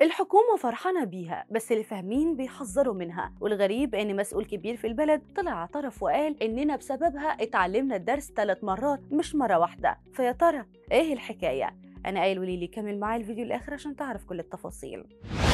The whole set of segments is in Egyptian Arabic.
الحكومة فرحانة بيها بس اللي فاهمين بيحذروا منها والغريب ان مسؤول كبير في البلد طلع اعترف وقال اننا بسببها اتعلمنا الدرس ثلاث مرات مش مرة واحدة فيا ترى ايه الحكاية انا قايل وليلي كمل معايا الفيديو الاخر عشان تعرف كل التفاصيل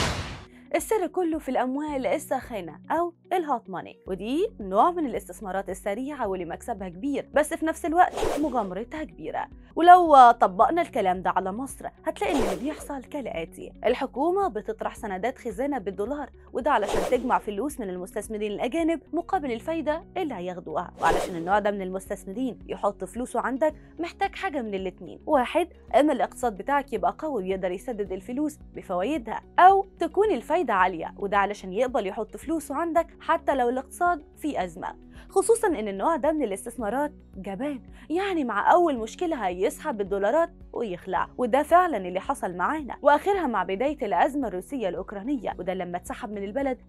السر كله في الأموال الساخنة أو الهوت ماني ودي نوع من الاستثمارات السريعة واللي مكسبها كبير بس في نفس الوقت مغامرتها كبيرة ولو طبقنا الكلام ده على مصر هتلاقي ان اللي بيحصل كالآتي الحكومة بتطرح سندات خزانة بالدولار وده علشان تجمع فلوس من المستثمرين الأجانب مقابل الفايدة اللي هياخدوها وعلشان النوع ده من المستثمرين يحط فلوسه عندك محتاج حاجة من الاتنين واحد اما الاقتصاد بتاعك يبقى قوي ويقدر يسدد الفلوس بفوائدها أو تكون الفايدة عالية وده علشان يقبل يحط فلوسه عندك حتى لو الاقتصاد فيه أزمة خصوصا ان النوع ده من الاستثمارات جبان يعني مع اول مشكله هيسحب الدولارات ويخلع وده فعلا اللي حصل معانا واخرها مع بدايه الازمه الروسيه الاوكرانيه وده لما اتسحب من البلد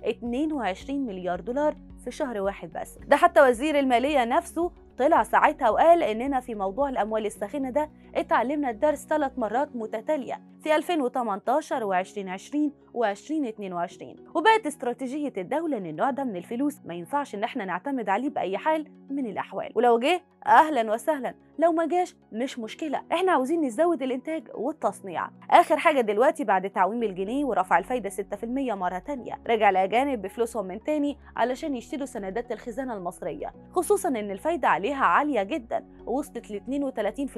22 مليار دولار في شهر واحد بس ده حتى وزير الماليه نفسه طلع ساعتها وقال اننا في موضوع الاموال الساخنه ده اتعلمنا الدرس ثلاث مرات متتاليه في 2018 و2020 و2022 وبقت استراتيجيه الدوله ان النوع ده من الفلوس ما ينفعش ان احنا نعتمد عليه باي حال من الاحوال ولو جه اهلا وسهلا لو ما جاش مش مشكله احنا عاوزين نزود الانتاج والتصنيع اخر حاجه دلوقتي بعد تعويم الجنيه ورفع الفايده 6% مره تانية رجع الاجانب بفلوسهم من تاني علشان يشتروا سندات الخزانه المصريه خصوصا ان الفايده عليها عاليه جدا وصلت ل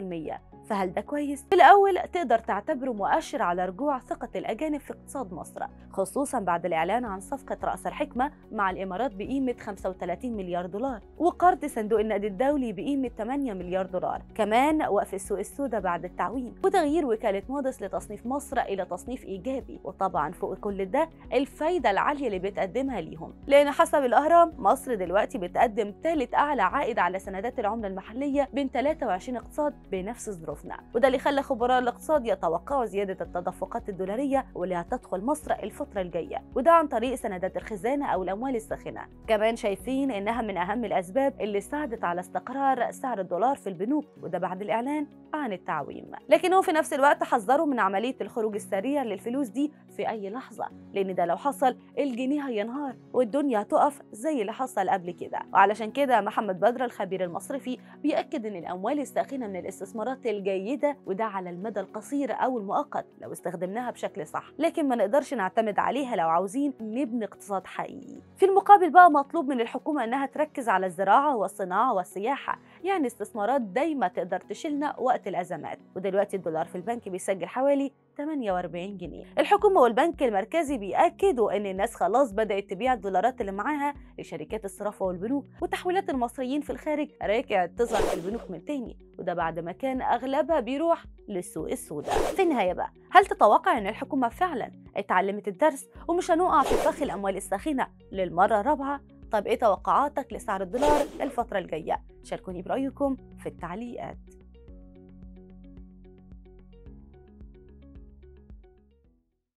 32% فهل ده كويس؟ في الأول تقدر تعتبره مؤشر على رجوع ثقة الأجانب في اقتصاد مصر خصوصا بعد الإعلان عن صفقة رأس الحكمة مع الإمارات بقيمة 35 مليار دولار وقرض صندوق النقد الدولي بقيمة 8 مليار دولار كمان وقف السوق السوداء بعد التعويم وتغيير وكالة مودس لتصنيف مصر إلى تصنيف إيجابي وطبعا فوق كل ده الفايدة العالية اللي بتقدمها ليهم لأن حسب الأهرام مصر دلوقتي بتقدم ثالث أعلى عائد على سندات العملة المحلية بين 23 اقتصاد بنفس ظروفنا وده اللي خلى خبراء الاقتصاد يتوقعوا زيادة التدفقات الدولارية واللي هتدخل مصر الفترة الجاية وده عن طريق سندات الخزانة أو الأموال الساخنة كمان شايفين إنها من أهم الأسباب اللي ساعدت على استقرار سعر الدولار في البنوك وده بعد الإعلان عن التعويم لكنهم في نفس الوقت حذروا من عملية الخروج السريع للفلوس دي في أي لحظة لأن ده لو حصل الجنيه هينهار والدنيا هتقف زي اللي حصل قبل كده وعلشان كده محمد بدر الخبير المصرفي بيأكد إن الأموال الساخنة من الاستثمارات الجيدة وده على المدى القصير أو المؤقت لو استخدمناها بشكل صح لكن ما نقدرش نعتمد عليها لو عاوزين نبني اقتصاد حقيقي في المقابل بقى مطلوب من الحكومة إنها تركز على الزراعة والصناعة والسياحة يعني استثمارات دايما تقدر تشيلنا وقت الأزمات ودلوقتي الدولار في البنك بيسجل حوالي 48 جنيه الحكومة والبنك المركزي بيأكدوا ان الناس خلاص بدأت تبيع الدولارات اللي معاها لشركات الصرافة والبنوك وتحويلات المصريين في الخارج رجعت تظهر في البنوك من تاني وده بعد ما كان اغلبها بيروح للسوق السوداء في النهاية بقى هل تتوقع ان الحكومة فعلا اتعلمت الدرس ومش هنقع في فخ الاموال الساخنة للمرة الرابعة طب ايه توقعاتك لسعر الدولار الفترة الجاية شاركوني برأيكم في التعليقات